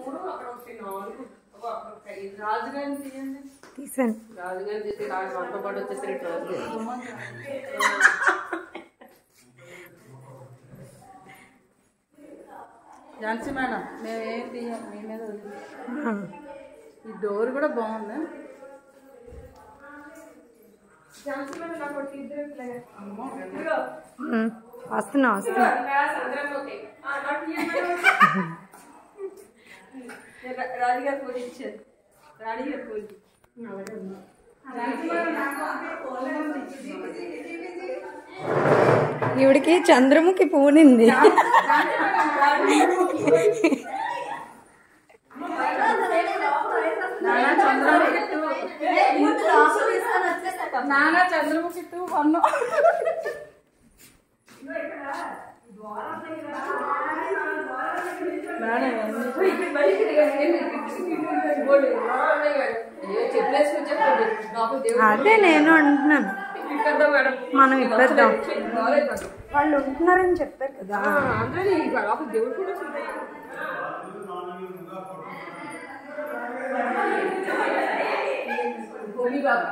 మూడు అక్కడ ఒకటి నాలుగు ఒక అక్కడ ఒక ఐదు రాజుగారిని తీయండి తీసాను రాజుగారిని తీసి రాజు మనతో పాటు వచ్చేసరి రాజుగారు ఝాన్సీ మేడం మేము ఏం తీయం మీ మీద వదిలేం. ఈ డోర్ కూడా బాగుంది ఝాన్సీ మేడం నాకు ఒకటి ఇద్దరు ఇట్లాగే. అమ్మో, ఇదిగో. ఉమ్, వస్తున్నా వస్తున్నా మ్యాథ్స్ అందరం ఓకే. ఆ, నాకు ఇయ్యండి మేడం. రా- రాజుగారు పూజ ఇచ్చారు రాణిగారు పూజ అలాగే ఉంది. ఝాన్సీ మేడం నాకు ఈవిడికి చంద్రముఖి పూనింది నానా చంద్రముఖి టూ నానా చంద్రముఖి టూ వన్ అదే నేను అంటున్నాను మేడం మనం ఇప్పేద్దాం బాగాలేదు వాళ్ళు ఉంటున్నారని చెప్పారు కదా అందరూ లోపల దేవుడు కూడా చూడాలి. భూమి బాబా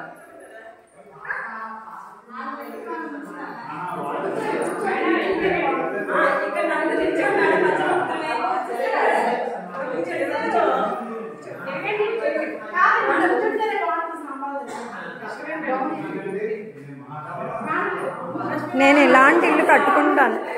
నేను ఇలాంటి ఇల్లు కట్టుకుంటాను